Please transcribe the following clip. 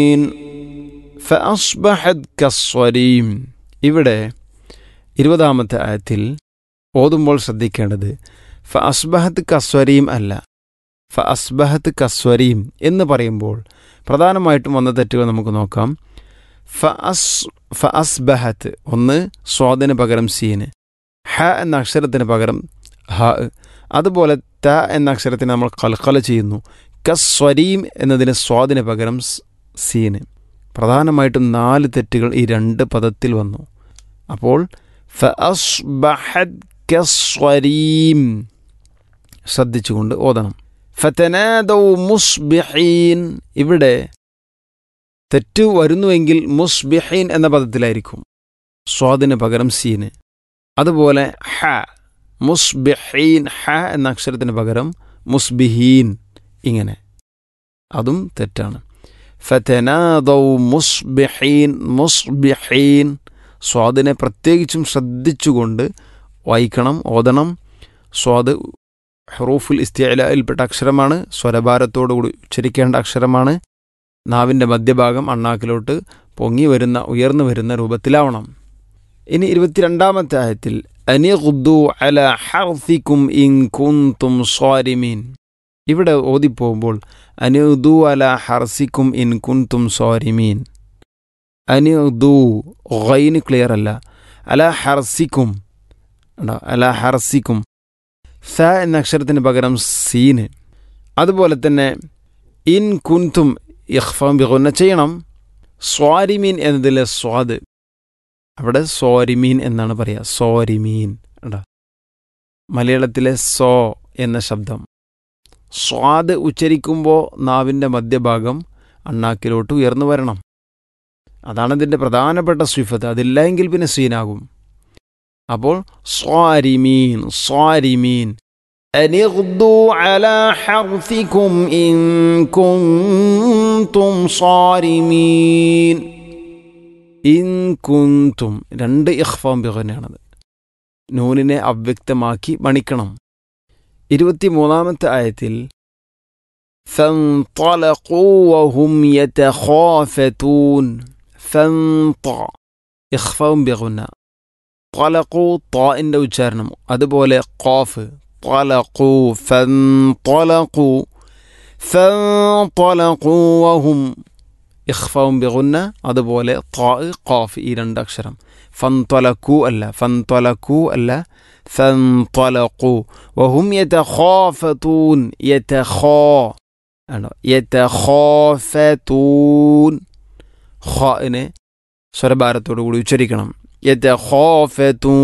ഫഅസ്ബഹത് കസ്വരീം ഇവിടെ ഇരുപതാമത്തെ ആയത്തിൽ ഓതുമ്പോൾ ശ്രദ്ധിക്കേണ്ടത് ഫ അസ്ബഹത്ത് കസ്വരീം അല്ല ഫ അസ്ബഹത്ത് കസ്വരീം എന്ന് പറയുമ്പോൾ പ്രധാനമായിട്ടും വന്ന തെറ്റുകൾ നമുക്ക് നോക്കാം ഫ അസ് ഫ അസ്ബഹത്ത് ഒന്ന് സ്വാദിന് പകരം സീന് ഹ എന്ന അക്ഷരത്തിന് പകരം ഹ അതുപോലെ ത എന്ന അക്ഷരത്തിന് നമ്മൾ കൽക്കല ചെയ്യുന്നു കസ്വരീം എന്നതിന് സ്വാദിന് പകരം സ് സീന് പ്രധാനമായിട്ടും നാല് തെറ്റുകൾ ഈ രണ്ട് പദത്തിൽ വന്നു അപ്പോൾ ഫ അസ്ബഹത് കസ്വരീം ശ്രദ്ധിച്ചുകൊണ്ട് ഓതണം ഫതനാദൗ മുസ്ബിഹീൻ ഇവിടെ തെറ്റ് വരുന്നുവെങ്കിൽ മുസ്ബിഹീൻ എന്ന പദത്തിലായിരിക്കും സ്വാദിന് പകരം സീന് അതുപോലെ ഹ മുസ്ബിഹീൻ ഹ എന്ന അക്ഷരത്തിന് പകരം മുസ്ബിഹീൻ ഇങ്ങനെ അതും തെറ്റാണ് ഫതനാദൗ മുസ്ബിഹീൻ മുസ്ബിഹീൻ സ്വാദിനെ പ്രത്യേകിച്ചും ശ്രദ്ധിച്ചുകൊണ്ട് വായിക്കണം ഓതണം സ്വാദ് ഹറൂഫുൽ ഇസ്തിയലയിൽപ്പെട്ട അക്ഷരമാണ് സ്വരഭാരത്തോടുകൂടി ഉച്ചരിക്കേണ്ട അക്ഷരമാണ് നാവിൻ്റെ മധ്യഭാഗം അണ്ണാക്കിലോട്ട് പൊങ്ങി വരുന്ന ഉയർന്നു വരുന്ന രൂപത്തിലാവണം ഇനി ഇരുപത്തിരണ്ടാമത്തെ ആയത്തിൽ അനിഖുദ്ദു അല ഹർഫിക്കും ഇൻ കുന്തും സ്വാരിമീൻ ഇവിടെ ഓതിപ്പോകുമ്പോൾ അനിദു അല ഹർസിക്കും ഇൻ കുന്തും സ്വാരിമീൻ അനിദു ഗൈന് ക്ലിയർ അല്ല അല ഹർസിക്കും ഉണ്ടോ അല ഹർസിക്കും സ എന്ന അക്ഷരത്തിന് പകരം സീന് അതുപോലെ തന്നെ ഇൻ കുന്തും ഇഖ്ഫം ബിഗുന്ന ചെയ്യണം സ്വാരിമീൻ എന്നതിലെ സ്വാദ് അവിടെ സോരിമീൻ എന്നാണ് പറയുക സോരിമീൻ ഉണ്ടോ മലയാളത്തിലെ സോ എന്ന ശബ്ദം സ്വാദ് ഉച്ചരിക്കുമ്പോൾ നാവിൻ്റെ മധ്യഭാഗം അണ്ണാക്കിലോട്ട് ഉയർന്നു വരണം അതാണ് ഇതിൻ്റെ പ്രധാനപ്പെട്ട സ്വിഫത്ത് അതില്ലെങ്കിൽ പിന്നെ സീനാകും അപ്പോൾ സ്വാരിമീൻ സ്വാരിമീൻ أن اغدوا على حرثكم إن كنتم صارمين ഇൻ കുന്തും രണ്ട് ഇഖ്ഫാം ബിഗനാണത് നൂനിനെ അവ്യക്തമാക്കി മണിക്കണം ഇരുപത്തിമൂന്നാമത്തെ ആയത്തിൽ فانطلقوا وهم يتخافتون فانط ഇഖ്ഫാം ബിഗുന طلقوا طائൻ്റെ ഉച്ചാരണം അതുപോലെ ഖാഫ് طلقوا فانطلقوا فانطلقوا وهم ഇഖ്ഫാവും ബിഗുന്ന അതുപോലെ ത്വാ ഖാഫ് ഈ രണ്ട് അക്ഷരം ഫൻതൊലക്കു അല്ല ഫൻതൊലക്കു അല്ല ഫൻതൊലക്കു വഹും യതഖാഫതൂൻ യതഖാ ആണോ യതഖാഫതൂൻ ഖാഇനെ സ്വരഭാരത്തോടു കൂടി ഉച്ചരിക്കണം യതഖാഫതൂൻ